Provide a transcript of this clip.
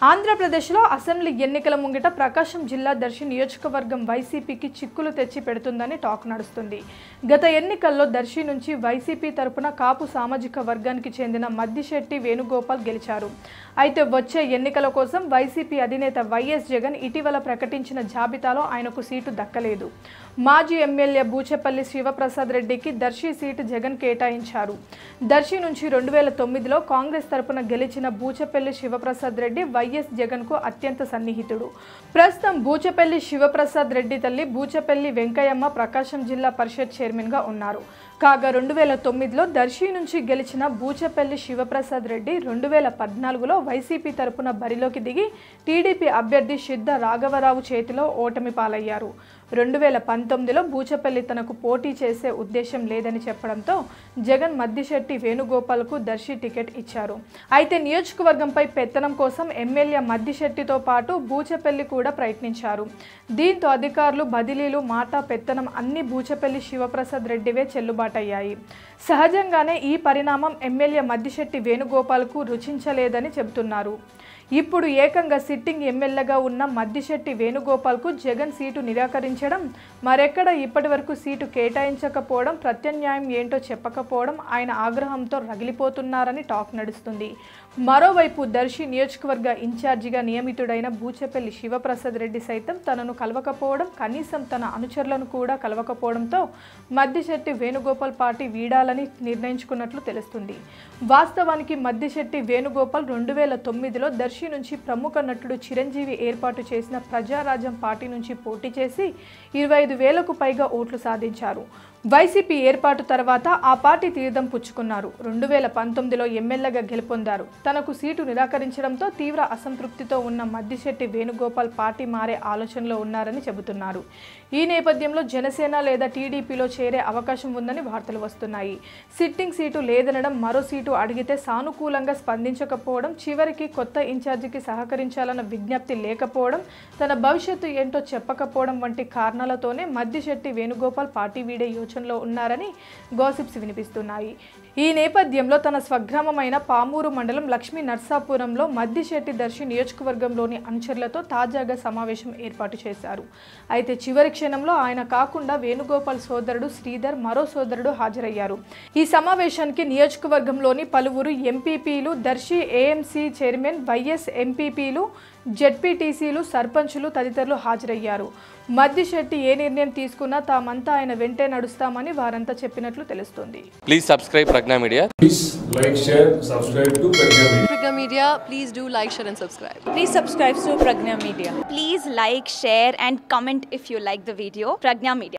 ఆంధ్రప్రదేశ్లో అసెంబ్లీ ఎన్నికల ముంగిట ప్రకాశం జిల్లా దర్శి నియోజకవర్గం వైసీపీకి చిక్కులు తెచ్చి పెడుతుందని టాక్ నడుస్తుంది గత ఎన్నికల్లో దర్శి నుంచి వైసీపీ తరపున కాపు సామాజిక వర్గానికి చెందిన మద్దిశెట్టి వేణుగోపాల్ గెలిచారు అయితే వచ్చే ఎన్నికల కోసం వైసీపీ అధినేత వైఎస్ జగన్ ఇటీవల ప్రకటించిన జాబితాలో ఆయనకు సీటు దక్కలేదు మాజీ ఎమ్మెల్యే బూచెపల్లి శివప్రసాద్ రెడ్డికి దర్శి సీటు జగన్ కేటాయించారు దర్శి నుంచి రెండు వేల తొమ్మిదిలో కాంగ్రెస్ తరపున గెలిచిన బూచెపల్లి శివప్రసాద్ రెడ్డి వైఎస్ జగన్కు అత్యంత సన్నిహితుడు ప్రస్తుతం బూచెపల్లి శివప్రసాద్ రెడ్డి తల్లి బూచెపల్లి వెంకయ్యమ్మ ప్రకాశం జిల్లా పరిషత్ చైర్మన్గా ఉన్నారు కాగా రెండు వేల తొమ్మిదిలో దర్శి నుంచి గెలిచిన బూచెపల్లి శివప్రసాద్ రెడ్డి రెండు వేల పద్నాలుగులో వైసీపీ తరపున బరిలోకి దిగి టీడీపీ అభ్యర్థి సిద్ధ రాఘవరావు చేతిలో ఓటమి పాలయ్యారు రెండు వేల పంతొమ్మిదిలో బూచపల్లి తనకు పోటీ చేసే ఉద్దేశం లేదని చెప్పడంతో జగన్ మద్దిశెట్టి వేణుగోపాల్కు దర్శి టికెట్ ఇచ్చారు అయితే నియోజకవర్గంపై పెత్తనం కోసం ఎమ్మెల్యే మద్దిశెట్టితో పాటు బూచపల్లి కూడా ప్రయత్నించారు దీంతో అధికారులు బదిలీలు మాట పెత్తనం అన్ని బూచపల్లి శివప్రసాద్ రెడ్డివే చెల్లుబాటయ్యాయి సహజంగానే ఈ పరిణామం ఎమ్మెల్యే మద్దిశెట్టి వేణుగోపాల్కు రుచించలేదని చెబుతున్నారు ఇప్పుడు ఏకంగా సిట్టింగ్ ఎమ్మెల్యేగా ఉన్న మద్దిశెట్టి వేణుగోపాల్కు జగన్ సీటు నిరాకరించడం మరెక్కడ ఇప్పటివరకు సీటు కేటాయించకపోవడం ప్రత్యామ్నాయం ఏంటో చెప్పకపోవడం ఆయన ఆగ్రహంతో రగిలిపోతున్నారని టాక్ నడుస్తుంది మరోవైపు దర్శి నియోజకవర్గ ఇన్ఛార్జిగా నియమితుడైన బూచెపల్లి శివప్రసాద్ రెడ్డి సైతం తనను కలవకపోవడం కనీసం తన అనుచరులను కూడా కలవకపోవడంతో మద్దిశెట్టి వేణుగోపాల్ పార్టీ వీడాలని నిర్ణయించుకున్నట్లు తెలుస్తుంది వాస్తవానికి మద్దిశెట్టి వేణుగోపాల్ రెండు వేల తొమ్మిదిలో దర్శి నుంచి ప్రముఖ నటుడు చిరంజీవి ఏర్పాటు చేసిన ప్రజారాజ్యం పార్టీ నుంచి పోటీ చేసి ఇరవై ఐదు వేలకు పైగా ఓట్లు సాధించారు వైసీపీ ఏర్పాటు తర్వాత ఆ పార్టీ తీర్థం పుచ్చుకున్నారు రెండు వేల పంతొమ్మిదిలో ఎమ్మెల్యేగా గెలుపొందారు తనకు సీటు నిరాకరించడంతో తీవ్ర అసంతృప్తితో ఉన్న మద్దిశెట్టి వేణుగోపాల్ పార్టీ మారే ఆలోచనలో ఉన్నారని చెబుతున్నారు ఈ నేపథ్యంలో జనసేన లేదా టీడీపీలో చేరే అవకాశం ఉందని వార్తలు వస్తున్నాయి సిట్టింగ్ సీటు లేదనడం మరో సీటు అడిగితే సానుకూలంగా స్పందించకపోవడం చివరికి కొత్త ఇన్ఛార్జికి సహకరించాలన్న విజ్ఞప్తి లేకపోవడం తన భవిష్యత్తు ఏంటో చెప్పకపోవడం వంటి కారణాలతోనే మద్దిశెట్టి వేణుగోపాల్ పార్టీ వీడే యోచనలో ఉన్నారని గాసిప్స్ వినిపిస్తున్నాయి ఈ నేపథ్యంలో తన స్వగ్రామమైన పామూరు మండలం లక్ష్మీ నర్సాపురంలో మద్దిశెట్టి దర్శి నియోజకవర్గంలోని అనుచరులతో తాజాగా సమావేశం ఏర్పాటు చేశారు అయితే చివరి క్షణంలో ఆయన కాకుండా వేణుగోపాల్ సోదరుడు శ్రీధర్ మరో సోదరుడు హాజరయ్యారు ఈ సమావేశానికి నియోజకవర్గంలోని పలువురు ఎంపీపీలు దర్శి ఏఎంసీ చైర్మన్ వైఎస్ ఎంపీపీలు జెడ్పీటీసీలు సర్పంచులు తదితరులు హాజరయ్యారు మద్దిశెట్టి ఏ నిర్ణయం తీసుకున్నా తామంతా ఆయన వెంటే నడుస్తామని వారంతా చెప్పినట్లు తెలుస్తుంది Please subscribe Pragna Media. Please like, share, subscribe to Pragya Media. Pragya Media, please do like, share, and subscribe. Please subscribe to Pragna Media. Please like, share, and comment if you like the video. Pragna Media.